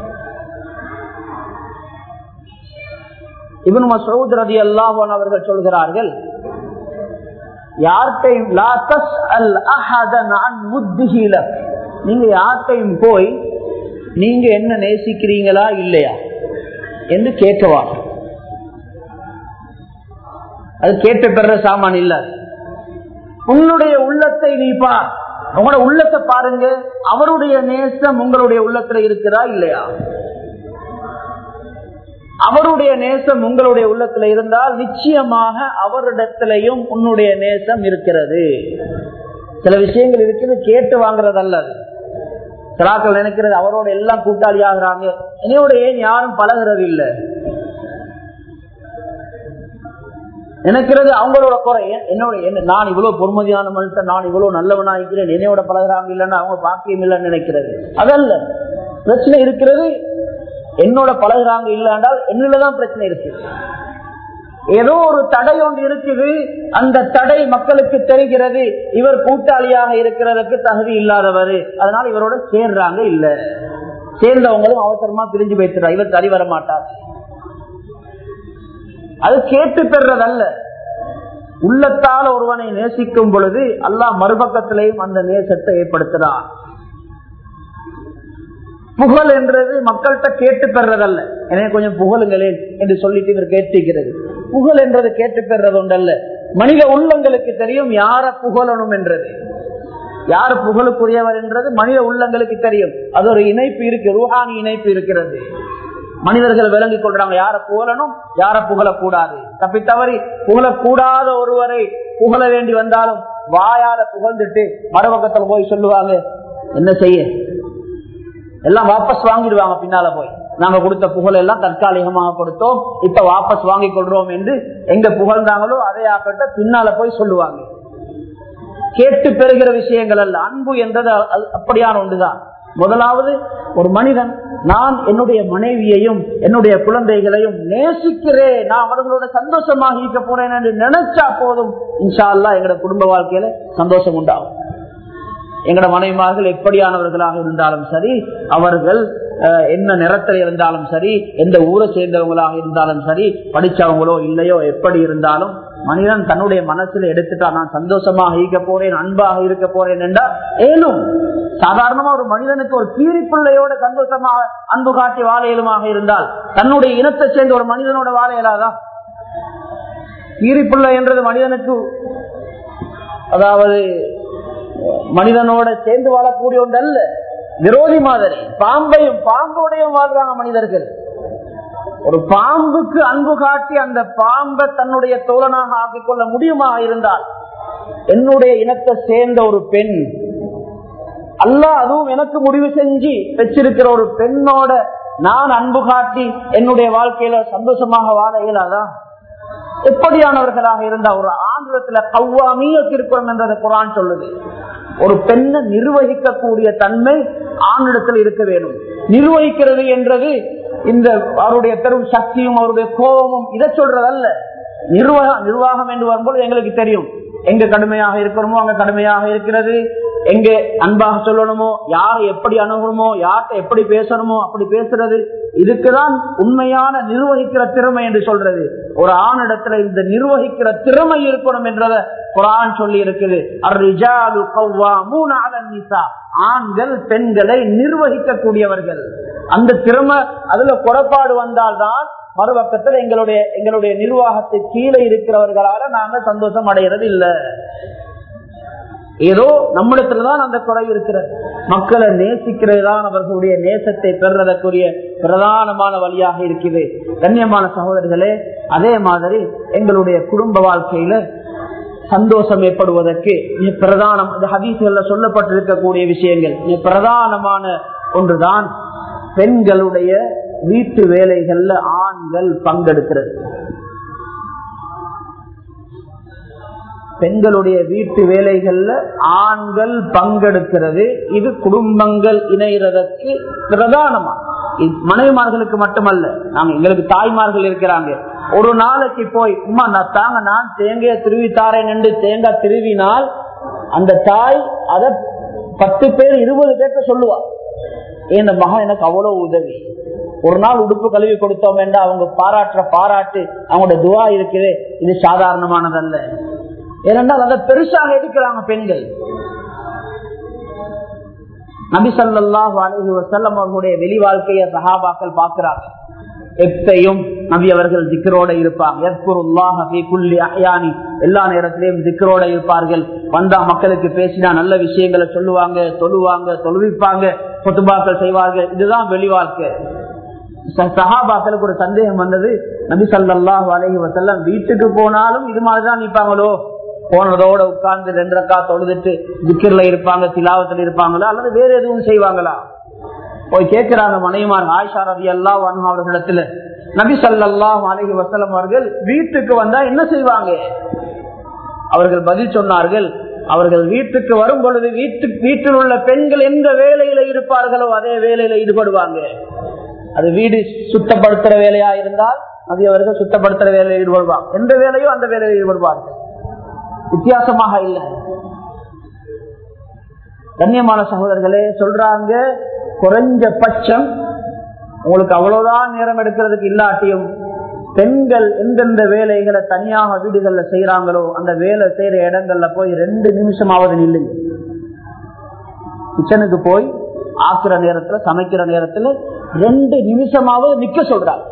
இவன் மசூத் ரதி அல்லாஹன் அவர்கள் சொல்கிறார்கள் யார்கிட்டையும் நீங்க யார்கிட்டையும் போய் நீங்க என்ன நேசிக்கிறீங்களா இல்லையா என்று கேட்கவா அது கேட்டு பெற சாமான் இல்ல உன்னுடைய உள்ளத்தை நீ பார் உங்களோட உள்ளத்தை பாருங்க அவருடைய நேசம் உங்களுடைய உள்ளத்துல இருக்கிறா இல்லையா அவருடைய நேசம் உங்களுடைய உள்ளத்துல இருந்தால் நிச்சயமாக அவரிடத்திலையும் உன்னுடைய நேசம் இருக்கிறது சில விஷயங்கள் இருக்குது கேட்டு வாங்குறது அல்லது சிலாக்கள் நினைக்கிறது அவரோட எல்லாம் கூட்டாளி ஆகுறாங்க என்னையோட ஏன் யாரும் பழகிறது இல்லை நினைக்கிறது அவங்களோட குறை என்னோட என்ன நான் இவ்வளவு பொறுமதியான மனுஷன் நான் இவ்வளவு நல்லவனாகிறேன் என்னையோட பழகிறாங்க இல்லைன்னா அவங்க பாக்கியம் இல்லைன்னு நினைக்கிறது அதல்ல பிரச்சனை இருக்கிறது என்னோட பழகுறாங்க இல்லைன்றால் என்னிலதான் பிரச்சனை இருக்கு ஏதோ ஒரு தடை ஒன்று இருக்குது அந்த தடை மக்களுக்கு தெரிகிறது இவர் கூட்டாளியாக இருக்கிறதுக்கு தகுதி இல்லாதவர் அதனால இவரோட சேர்றாங்க இல்ல சேர்ந்தவங்களும் அவசரமா பிரிஞ்சு போயிடுறாங்க இவர் தறி வர மாட்டார் அது கேட்டு பெறதல்ல உள்ளத்தால் ஒருவனை நேசிக்கும் பொழுது அல்லாஹ் மறுபக்கத்திலையும் அந்த நேசத்தை ஏற்படுத்துறான் புகழ் என்றது மக்கள்கிட்ட கேட்டு பெறதல்ல எனவே கொஞ்சம் புகழுங்களேன் என்று சொல்லிட்டு இவர் கேட்டிருக்கிறது புகழ் என்றது கேட்டு பெறது ஒன்றல்ல மனித உள்ளங்களுக்கு தெரியும் யார புகழணும் என்றது யார் புகழுக்குரியவர் என்றது மனித உள்ளங்களுக்கு தெரியும் அது ஒரு இணைப்பு இருக்கு ரூஹானி இணைப்பு இருக்கிறது மனிதர்கள் விளங்கிக் கொள்றாங்க யார புகழணும் யார புகழக்கூடாது தப்பி தவறி புகழக்கூடாத ஒருவரை புகழ வேண்டி வந்தாலும் வாயால புகழ்ந்துட்டு மறுபக்கத்துல போய் சொல்லுவாங்க என்ன செய்ய எல்லாம் வாபஸ் வாங்கிடுவாங்க பின்னால போய் நாங்க கொடுத்த புகழ் எல்லாம் தற்காலிகமாக கொடுத்தோம் இப்ப வாபஸ் வாங்கி கொள்றோம் என்று எங்க புகழ்ந்தாங்களோ அதே ஆக்கட்ட பின்னால போய் சொல்லுவாங்க கேட்டு பெறுகிற விஷயங்கள் அல்ல அன்பு என்றது அப்படியான ஒன்றுதான் முதலாவது ஒரு மனிதன் நான் என்னுடைய மனைவியையும் என்னுடைய குழந்தைகளையும் நேசிக்கிறேன் நான் அவர்களோட சந்தோஷமாக இருக்க போறேன் என்று நினைச்சா போதும் இன்ஷா அல்லா எங்களோட குடும்ப வாழ்க்கையில சந்தோஷம் உண்டாகும் எங்களோட மனைவிமார்கள் எப்படியானவர்களாக இருந்தாலும் சரி அவர்கள் என்ன நிறத்தில் இருந்தாலும் சரி எந்த ஊரை சேர்ந்தவங்களாக இருந்தாலும் சரி படிச்சவங்களோ இல்லையோ எப்படி இருந்தாலும் மனிதன் தன்னுடைய மனசுல எடுத்துட்டா நான் சந்தோஷமாக இருக்க போறேன் அன்பாக இருக்க போறேன் என்றா ஏனும் சாதாரணமா ஒரு மனிதனுக்கு ஒரு கீரிப்பிள்ளையோட சந்தோஷமாக அன்பு காட்டி வாழையிலுமாக இருந்தால் தன்னுடைய இனத்தை சேர்ந்த ஒரு மனிதனோட வாழையிலாதா கீரிப்பிள்ளை என்றது மனிதனுக்கு அதாவது மனிதனோட சேர்ந்து வாழக்கூடிய ஒன்று அல்ல விரோதி மாதிரி பாம்பையும் பாம்போடையும் வாழ்றாங்க மனிதர்கள் ஒரு பாம்புக்கு அன்பு காட்டி அந்த பாம்பை தன்னுடைய தோழனாக ஆக்கிக் கொள்ள முடியுமா இருந்தால் என்னுடைய இனத்தை சேர்ந்த ஒரு பெண் அல்லாஹ் அதுவும் எனக்கு முடிவு செஞ்சு வச்சிருக்கிற ஒரு பெண்ணோட நான் அன்பு காட்டி என்னுடைய வாழ்க்கையில சந்தோஷமாக வாழ இயலாதா எப்படியானவர்களாக இருந்தா ஒரு ஆங்கிலத்துல கவ்வாமியத் இருக்கணும் என்றதை குரான் சொல்லுது ஒரு பெண்ணை நிர்வகிக்கக்கூடிய தன்மை ஆணிடத்தில் இருக்க வேண்டும் நிர்வகிக்கிறது என்றது இந்த அவருடைய பெரும் சக்தியும் அவருடைய கோபமும் இதை சொல்றதல்ல நிர்வாகம் நிர்வாகம் என்று வரும்போது எங்களுக்கு தெரியும் எங்க கடுமையாக இருக்கிறோமோ அங்க கடுமையாக இருக்கிறது எங்க அன்பாக சொல்லணுமோ யாரை எப்படி அணுகணுமோ யார்கிட்ட எப்படி பேசணுமோ அப்படி பேசுறது இதுக்குதான் உண்மையான நிர்வகிக்கிற திறமை என்று சொல்றது ஒரு ஆணிடத்துல இந்த நிர்வகிக்கிற திறமை இருக்கணும் என்றத குரான் சொல்லி இருக்குது ஆண்கள் பெண்களை நிர்வகிக்க கூடியவர்கள் அந்த திறமை அதுல குறைபாடு வந்தால்தான் மறுபக்கத்தில் எங்களுடைய எங்களுடைய நிர்வாகத்தை கீழே இருக்கிறவர்களால நாங்க சந்தோஷம் அடைகிறது இல்லை ஏதோ நம்மிடத்துலதான் அந்த குறை இருக்கிறது மக்களை நேசிக்கிறது தான் அவர்களுடைய நேசத்தை பெறுறதற்குரிய பிரதானமான வழியாக இருக்குது கண்ணியமான சகோதரர்களே அதே மாதிரி எங்களுடைய குடும்ப வாழ்க்கையில சந்தோஷம் ஏற்படுவதற்கு மிக பிரதானம் ஹதீசுகள்ல சொல்லப்பட்டிருக்கக்கூடிய விஷயங்கள் மிக பிரதானமான ஒன்றுதான் பெண்களுடைய வீட்டு வேலைகள்ல ஆண்கள் பங்கெடுக்கிறது பெண்களுடைய வீட்டு வேலைகள்ல ஆண்கள் பங்கெடுக்கிறது இது குடும்பங்கள் இணைகிறதற்கு பிரதானமா மனைவிமார்களுக்கு மட்டுமல்ல நாங்க எங்களுக்கு தாய்மார்கள் இருக்கிறாங்க ஒரு நாளைக்கு போய் உமா நான் தாங்க நான் தேங்காய் திருவி தாரேன் என்று தேங்காய் திருவினால் அந்த தாய் அத பத்து பேர் இருபது பேர்த்த சொல்லுவா இந்த மகன் எனக்கு அவ்வளவு உதவி ஒரு நாள் உடுப்பு கழுவி கொடுத்தோம் என்றா அவங்க பாராட்டுற பாராட்டு அவங்களோட துவா இருக்குது இது சாதாரணமானதல்ல ஏனென்றால் அதை பெருசாக எடுக்கிறாங்க பெண்கள் நபிசல்லாஹு அலஹி வசல்லம் அவர்களுடைய வெளி வாழ்க்கையை சகாபாக்கள் பார்க்கிறாங்க எப்பையும் நபி அவர்கள் திக்கரோட இருப்பாங்க எல்லா நேரத்திலையும் திக்கரோட இருப்பார்கள் வந்தா மக்களுக்கு பேசினா நல்ல விஷயங்களை சொல்லுவாங்க தொழுவாங்க தொழுவிப்பாங்க பொத்துபாக்கள் செய்வார்கள் இதுதான் வெளி வாழ்க்கை சஹாபாக்களுக்கு ஒரு சந்தேகம் வந்தது நபி சல்லாஹு அலஹி வசல்லம் வீட்டுக்கு போனாலும் இது மாதிரிதான் நிற்பாங்களோ போனதோட உட்கார்ந்து ரெண்டு ரக்கா தொழுதுட்டு திக்கர்ல இருப்பாங்க திலாவத்தில் இருப்பாங்களா அல்லது வேற எதுவும் செய்வாங்களா போய் கேட்கிறாங்க மனைவிமார் ஆயிஷா ரவி அல்லா அவர்களிடத்துல நபி சல்லாஹ் அலஹி வசலம் அவர்கள் வீட்டுக்கு வந்தா என்ன செய்வாங்க அவர்கள் பதில் சொன்னார்கள் அவர்கள் வீட்டுக்கு வரும் பொழுது வீட்டு வீட்டில் உள்ள பெண்கள் எந்த வேலையில இருப்பார்களோ அதே வேலையில ஈடுபடுவாங்க அது வீடு சுத்தப்படுத்துற வேலையா இருந்தால் அது அவர்கள் சுத்தப்படுத்துற வேலையில் ஈடுபடுவாங்க எந்த வேலையோ அந்த வேலையில் ஈடுபடுவார்கள் வித்தியாசமாக இல்லை கண்ணியமான சகோதரர்களே சொல்றாங்க குறைஞ்ச பட்சம் உங்களுக்கு அவ்வளவுதான் நேரம் எடுக்கிறதுக்கு இல்லாட்டியும் பெண்கள் எந்தெந்த வேலைகளை தனியாக வீடுகள்ல செய்யறாங்களோ அந்த வேலை செய்யற இடங்கள்ல போய் ரெண்டு நிமிஷமாவது நில்லுங்க கிச்சனுக்கு போய் ஆக்குற நேரத்துல சமைக்கிற நேரத்துல ரெண்டு நிமிஷமாவது நிக்க சொல்றாங்க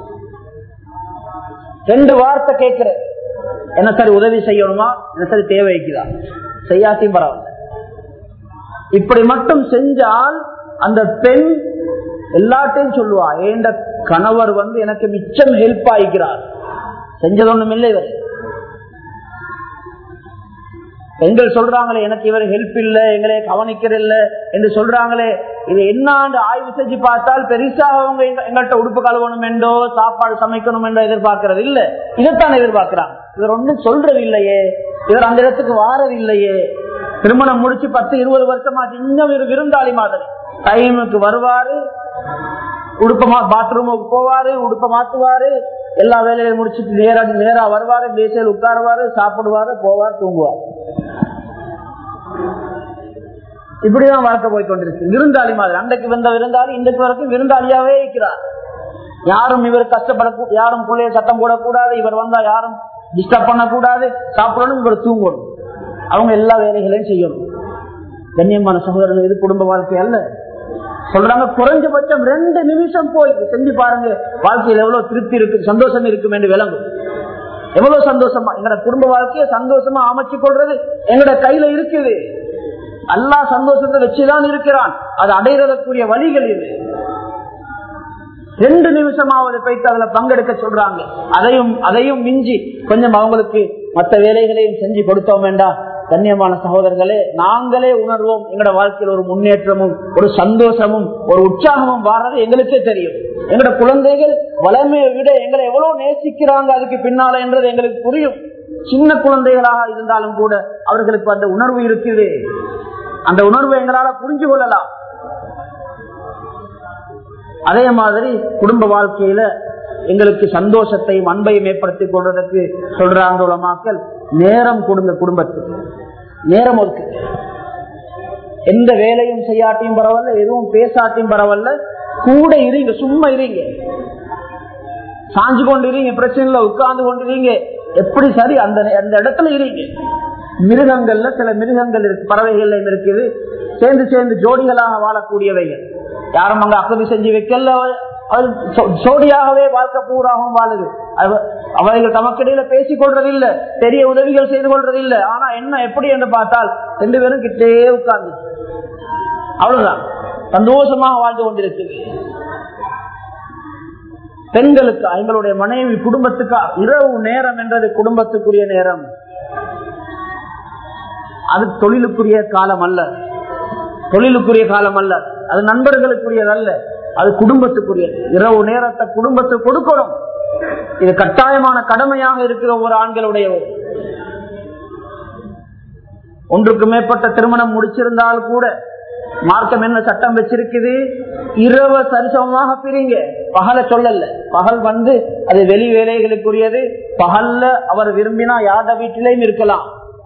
ரெண்டு வார்த்தை கேட்கிற என்ன சரி உதவி செய்யணுமா என்ன சரி தேவைக்குதா செய்யாத்தையும் பரவாயில்ல இப்படி மட்டும் செஞ்சால் அந்த பெண் எல்லாத்தையும் சொல்லுவா ஏண்ட கணவர் வந்து எனக்கு மிச்சம் ஹெல்ப் ஆகிக்கிறார் செஞ்சது ஒண்ணும் இல்லை இவர் பெண்கள் சொல்றாங்களே எனக்கு இவர் ஹெல்ப் இல்ல எங்களை கவனிக்கிற இல்ல என்று சொல்றாங்களே இது என்ன ஆய்வு செஞ்சு பார்த்தால் பெருசாக அவங்க எங்கள்கிட்ட உடுப்பு கழுவணும் என்றோ சாப்பாடு சமைக்கணும் என்றோ எதிர்பார்க்கறது இல்ல இதைத்தான் எதிர்பார்க்கிறாங்க இவர் ஒன்றும் சொல்றது இல்லையே இவர் அந்த இடத்துக்கு வாரது இல்லையே திருமணம் முடிச்சு பத்து இருபது வருஷமா இன்னும் ஒரு விருந்தாளி மாதிரி டைமுக்கு வருவாரு உடுப்ப பாத்ரூமுக்கு போவாரு உடுப்ப மாத்துவாரு எல்லா வேலையும் முடிச்சுட்டு நேரா நேரா வருவாரு பேசியல் உட்காருவாரு சாப்பிடுவாரு போவார் தூங்குவார் இப்படிதான் வாழ்க்கை போய் கொண்டிருக்கு விருந்தாளி மாதிரி அன்றைக்கு வந்த விருந்தாளி இன்றைக்கு வரைக்கும் விருந்தாளியாவே இருக்கிறார் யாரும் இவர் கஷ்டப்பட யாரும் பிள்ளைய சட்டம் போடக்கூடாது இவர் வந்தா யாரும் டிஸ்டர்ப் பண்ணக்கூடாது சாப்பிடணும் இவர் தூங்கணும் அவங்க எல்லா வேலைகளையும் செய்யணும் கண்ணியமான சகோதரர்கள் இது குடும்ப வாழ்க்கை அல்ல சொல்றாங்க குறைஞ்சபட்சம் ரெண்டு நிமிஷம் போய் செஞ்சு பாருங்க வாழ்க்கையில் எவ்வளவு திருப்தி இருக்கு சந்தோஷம் இருக்கும் என்று விளங்கும் எவ்வளவு சந்தோஷமா எங்கட குடும்ப வாழ்க்கையை சந்தோஷமா அமைச்சு கொள்றது எங்கட கையில இருக்குது அல்லா சந்தோஷத்தை வச்சுதான் இருக்கிறான் அது அடைகிறதற்குரிய வழிகள் இது ரெண்டு நிமிஷமாவது போயிட்டு அதுல பங்கெடுக்க சொல்றாங்க அதையும் அதையும் மிஞ்சி கொஞ்சம் அவங்களுக்கு மற்ற வேலைகளையும் செஞ்சு கொடுத்தோம் வேண்டாம் கண்ணியமான சகோதரர்களே நாங்களே உணர்வோம் எங்களோட வாழ்க்கையில் ஒரு முன்னேற்றமும் ஒரு சந்தோஷமும் ஒரு உற்சாகமும் வாரது எங்களுக்கே தெரியும் எங்களோட குழந்தைகள் வளமையை விட எங்களை எவ்வளவு நேசிக்கிறாங்க அதுக்கு பின்னால என்றது எங்களுக்கு புரியும் சின்ன குழந்தைகளாக இருந்தாலும் கூட அவர்களுக்கு அந்த உணர்வு இருக்குது அந்த உணர்வை எங்களால புரிஞ்சு கொள்ளலாம் அதே மாதிரி குடும்ப வாழ்க்கையில எங்களுக்கு சந்தோஷத்தையும் அன்பையும் ஏற்படுத்திக் கொள்வதற்கு சொல்றாங்க உலமாக்கள் நேரம் கொடுங்க குடும்பத்துக்கு நேரம் இருக்கு எந்த வேலையும் செய்யாட்டியும் பரவாயில்ல எதுவும் பேசாட்டியும் பரவாயில்ல கூட இருங்க சும்மா இருங்க சாஞ்சு கொண்டு இருங்க பிரச்சனைல உட்கார்ந்து கொண்டு இருங்க எப்படி சரி அந்த அந்த இடத்துல இருங்க மிருகங்கள்ல சில மிருகங்கள் இருக்கு பறவைகள்ல இருக்குது சேர்ந்து சேர்ந்து ஜோடிகளாக வாழக்கூடியவைகள் யாரும் அங்க அக்கதி செஞ்சு வைக்கல அது சோடியாகவே வாழ்க்கை பூராகவும் வாழுது அவைகள் தமக்கிடையில பேசிக் கொள்றதில்லை பெரிய உதவிகள் செய்து கொள்றதில்லை ஆனா என்ன எப்படி என்று பார்த்தால் ரெண்டு பேரும் கிட்டே உட்கார்ந்து அவ்வளவுதான் சந்தோஷமாக வாழ்ந்து கொண்டிருக்குது பெண்களுக்கு எங்களுடைய மனைவி குடும்பத்துக்கு இரவு நேரம் என்றது குடும்பத்துக்குரிய நேரம் அது தொழிலுக்குரிய காலம் அல்ல தொழிலுக்குரிய காலம் அல்ல அது நண்பர்களுக்குரியதல்ல அது குடும்பத்துக்குரிய இரவு நேரத்தை குடும்பத்துக்கு கொடுக்கணும் இது கட்டாயமான கடமையாக இருக்கிற ஒரு ஆண்களுடைய ஒன்றுக்கு மேற்பட்ட திருமணம் முடிச்சிருந்தால் கூட மார்க்கம் என்ன சட்டம் வச்சிருக்குது இரவு சரிசமமாக பிரிங்க பகல சொல்லல பகல் வந்து அது வெளி வேலைகளுக்குரியது பகல்ல அவர் விரும்பினா யார்ட வீட்டிலையும் இருக்கலாம்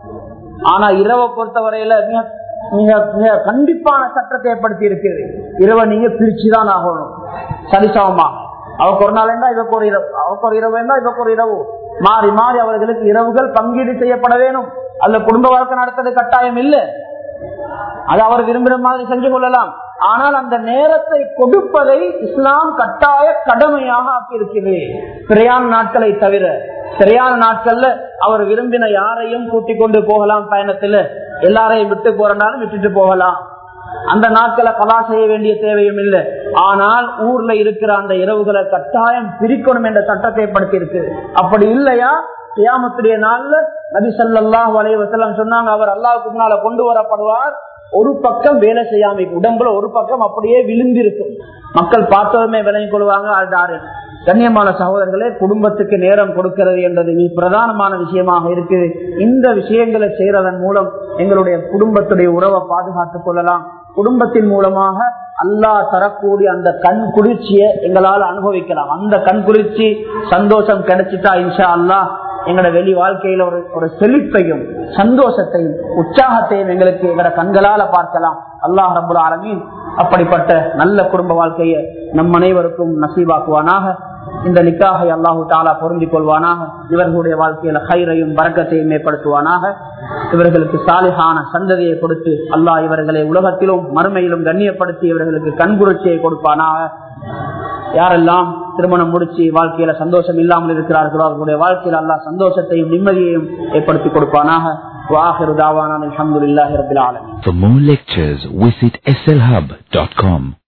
ஆனா இரவை பொறுத்தவரையில மிக மிக மிக கண்டிப்பான சட்டத்தை ஏற்படுத்தி இருக்குது இரவை நீங்க பிரிச்சுதான் ஆகணும் சரிசமமா அவக்கு ஒரு நாள் என்ன இவக்கு ஒரு இரவு அவக்கு ஒரு இரவு என்ன இவக்கு ஒரு இரவு மாறி மாறி அவர்களுக்கு இரவுகள் பங்கீடு செய்யப்பட வேணும் அல்ல குடும்ப வாழ்க்கை நடத்தது கட்டாயம் இல்லை அது அவர் விரும்புகிற மாதிரி செஞ்சு கொள்ளலாம் ஆனால் அந்த நேரத்தை கொடுப்பதை இஸ்லாம் கட்டாய கடமையாக ஆக்கியிருக்கிறது பிறையான நாட்களை தவிர சரியான நாட்கள்ல அவர் விரும்பின யாரையும் கூட்டிக் கொண்டு போகலாம் பயணத்துல எல்லாரையும் விட்டு போறனாலும் விட்டுட்டு போகலாம் அந்த நாட்களை கலா செய்ய வேண்டிய தேவையும் இல்லை ஆனால் ஊர்ல இருக்கிற அந்த இரவுகளை கட்டாயம் பிரிக்கணும் என்ற சட்டத்தை ஏற்படுத்தி இருக்கு அப்படி இல்லையா கியாமத்துடைய நாள்ல நபி சல்லாஹ் வலைவசலம் சொன்னாங்க அவர் அல்லாவுக்கு முன்னால கொண்டு வரப்படுவார் ஒரு பக்கம் வேலை செய்யாம உடம்புல ஒரு பக்கம் அப்படியே விழுந்திருக்கும் மக்கள் பார்த்ததுமே விலகி கொள்வாங்க அது கண்ணியமான சகோதரர்களே குடும்பத்துக்கு நேரம் கொடுக்கிறது என்றது மிக பிரதானமான விஷயமாக இருக்குது இந்த விஷயங்களை செய்யறதன் மூலம் எங்களுடைய குடும்பத்துடைய உறவை பாதுகாத்துக் கொள்ளலாம் குடும்பத்தின் மூலமாக அல்லாஹ் தரக்கூடிய அந்த கண் குளிர்ச்சியை எங்களால் அனுபவிக்கலாம் அந்த கண் குளிர்ச்சி சந்தோஷம் கிடைச்சிட்டா இன்ஷா அல்லாஹ் எங்களோட வெளி வாழ்க்கையில ஒரு ஒரு செழிப்பையும் சந்தோஷத்தையும் உற்சாகத்தையும் எங்களுக்கு எங்களோட கண்களால பார்க்கலாம் அல்லாஹ் ரபுல் ஆலமீன் அப்படிப்பட்ட நல்ல குடும்ப வாழ்க்கையை நம் அனைவருக்கும் நசீவாக்குவானாக இந்த நிக்காகை அல்லாஹு தாலா பொருந்திக் கொள்வானாக இவர்களுடைய வாழ்க்கையில ஹைரையும் வரக்கத்தையும் ஏற்படுத்துவானாக இவர்களுக்கு சாலிகான சந்ததியை கொடுத்து அல்லாஹ் இவர்களை உலகத்திலும் மறுமையிலும் கண்ணியப்படுத்தி இவர்களுக்கு கண்குறிச்சியை கொடுப்பானாக யாரெல்லாம் திருமணம் முடிச்சு வாழ்க்கையில சந்தோஷம் இல்லாமல் இருக்கிறார்களோ அவர்களுடைய வாழ்க்கையில அல்லா சந்தோஷத்தையும் நிம்மதியையும் ஏற்படுத்தி கொடுப்பானாக வாஹிரு தாவான அலமதுல்லாஹி ரபில் ஆலமீன் For more lectures, visit slhub.com.